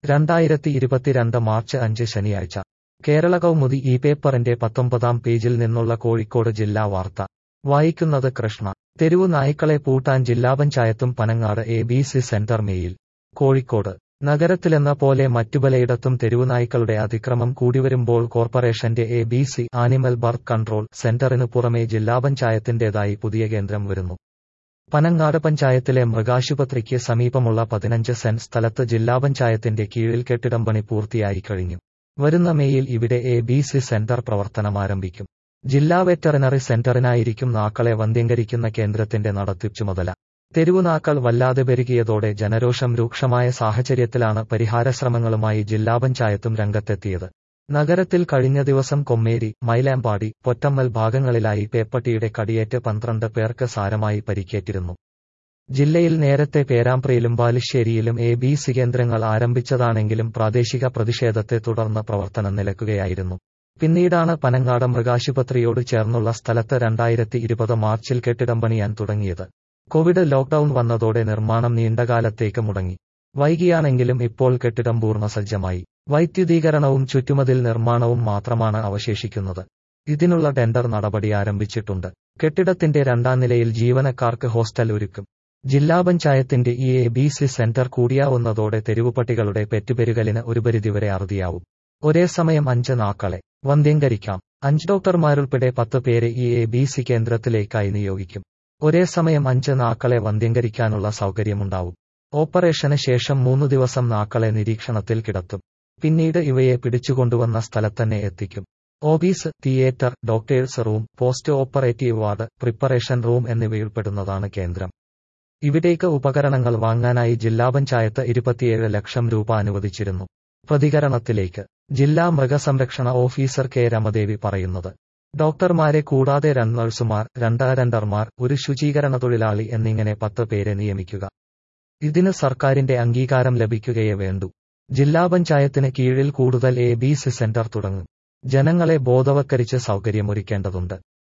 രണ്ടായിരത്തി ഇരുപത്തിരണ്ട് മാർച്ച് അഞ്ച് ശനിയാഴ്ച കേരള കൗമുദി ഈ പേപ്പറിന്റെ പത്തൊമ്പതാം പേജിൽ നിന്നുള്ള കോഴിക്കോട് ജില്ലാ വാർത്ത വായിക്കുന്നത് കൃഷ്ണ തെരുവു നായ്ക്കളെ പൂട്ടാൻ ജില്ലാ പഞ്ചായത്തും Panangad A B C centre മെയിൽ കോഴിക്കോട് നഗരത്തിലെന്ന പോലെ മറ്റു പലയിടത്തും തെരുവുനായ്ക്കളുടെ അതിക്രമം കൂടിവരുമ്പോൾ കോർപ്പറേഷന്റെ A B C animal birth control സെന്ററിനു പുറമെ ജില്ലാ പഞ്ചായത്തിന്റേതായി പുതിയ കേന്ദ്രം വരുന്നു പനങ്ങാട് പഞ്ചായത്തിലെ മൃഗാശുപത്രിക്ക് സമീപമുള്ള പതിനഞ്ച് സെന്റ് സ്ഥലത്ത് ജില്ലാ പഞ്ചായത്തിന്റെ കീഴിൽ കെട്ടിടം പണി പൂർത്തിയായി കഴിഞ്ഞു വരുന്ന മെയിൽ ഇവിടെ എ ബി സി സെന്റർ പ്രവർത്തനമാരംഭിക്കും ജില്ലാ വെറ്ററിനറി സെന്ററിനായിരിക്കും നാക്കളെ വന്ധ്യംകരിക്കുന്ന കേന്ദ്രത്തിന്റെ നടത്തിപ്പ് ചുമതല തെരുവുനാക്കൾ വല്ലാതെ പെരുകിയതോടെ ജനരോഷം രൂക്ഷമായ സാഹചര്യത്തിലാണ് പരിഹാരശ്രമങ്ങളുമായി ജില്ലാ പഞ്ചായത്തും രംഗത്തെത്തിയത് നഗരത്തിൽ കഴിഞ്ഞ ദിവസം കൊമ്മേരി മൈലാമ്പാടി പൊറ്റമ്മൽ ഭാഗങ്ങളിലായി പേപ്പട്ടിയുടെ കടിയേറ്റ് പന്ത്രണ്ട് പേർക്ക് സാരമായി പരിക്കേറ്റിരുന്നു ജില്ലയിൽ നേരത്തെ പേരാമ്പ്രയിലും ബാലുശ്ശേരിയിലും എ ബി സി കേന്ദ്രങ്ങൾ ആരംഭിച്ചതാണെങ്കിലും പ്രാദേശിക പ്രതിഷേധത്തെ തുടർന്ന് പ്രവർത്തനം നിലക്കുകയായിരുന്നു പിന്നീടാണ് പനങ്ങാട് മൃഗാശുപത്രിയോട് ചേർന്നുള്ള സ്ഥലത്ത് രണ്ടായിരത്തി ഇരുപത് മാർച്ചിൽ കെട്ടിടം പണിയാൻ തുടങ്ങിയത് കോവിഡ് ലോക്ഡൌൺ വന്നതോടെ നിർമ്മാണം നീണ്ടകാലത്തേക്ക് മുടങ്ങി വൈകിയാണെങ്കിലും ഇപ്പോൾ കെട്ടിടം പൂർണ്ണസജ്ജമായി വൈദ്യുതീകരണവും ചുറ്റുമതിൽ നിർമ്മാണവും മാത്രമാണ് അവശേഷിക്കുന്നത് ഇതിനുള്ള ടെൻഡർ നടപടി ആരംഭിച്ചിട്ടുണ്ട് കെട്ടിടത്തിന്റെ രണ്ടാം നിലയിൽ ജീവനക്കാർക്ക് ഹോസ്റ്റൽ ഒരുക്കും ജില്ലാ പഞ്ചായത്തിന്റെ ഈ എ ബി സി സെന്റർ കൂടിയാവുന്നതോടെ തെരുവുപട്ടികളുടെ പെറ്റുപെരുകലിന് ഒരു പരിധിവരെ അറുതിയാവും ഒരേ സമയം അഞ്ച് നാക്കളെ വന്ധ്യംകരിക്കാം അഞ്ച് ഡോക്ടർമാരുൾപ്പെടെ പത്ത് പേരെ ഈ എ ബി സി കേന്ദ്രത്തിലേക്കായി നിയോഗിക്കും ഒരേ സമയം അഞ്ച് നാക്കളെ വന്ധ്യംകരിക്കാനുള്ള സൗകര്യമുണ്ടാവും ഓപ്പറേഷന് ശേഷം മൂന്ന് ദിവസം നാക്കളെ നിരീക്ഷണത്തിൽ കിടത്തും പിന്നീട് ഇവയെ പിടിച്ചുകൊണ്ടുവന്ന സ്ഥലത്തന്നെ എത്തിക്കും office theatre doctors room post operative ward preparation room എന്നിവയുൾപ്പെടുന്നതാണ് കേന്ദ്രം ഇവിടേക്ക് ഉപകരണങ്ങൾ വാങ്ങാനായി ജില്ലാ പഞ്ചായത്ത് ഇരുപത്തിയേഴ് ലക്ഷം രൂപ അനുവദിച്ചിരുന്നു പ്രതികരണത്തിലേക്ക് ജില്ലാ മൃഗസംരക്ഷണ ഓഫീസർ കെ രമദേവി പറയുന്നത് ഡോക്ടർമാരെ കൂടാതെ രണ്ട് നഴ്സുമാർ രണ്ട് അരണ്ടർമാർ ഒരു ശുചീകരണ തൊഴിലാളി എന്നിങ്ങനെ പത്ത് പേരെ നിയമിക്കുക ഇതിന് സർക്കാരിന്റെ അംഗീകാരം ലഭിക്കുകയേ വേണ്ടൂ ജില്ലാ പഞ്ചായത്തിന് കീഴിൽ കൂടുതൽ എ ബി സി സെന്റർ തുടങ്ങും ജനങ്ങളെ ബോധവൽക്കരിച്ച് സൗകര്യമൊരുക്കേണ്ടതുണ്ട്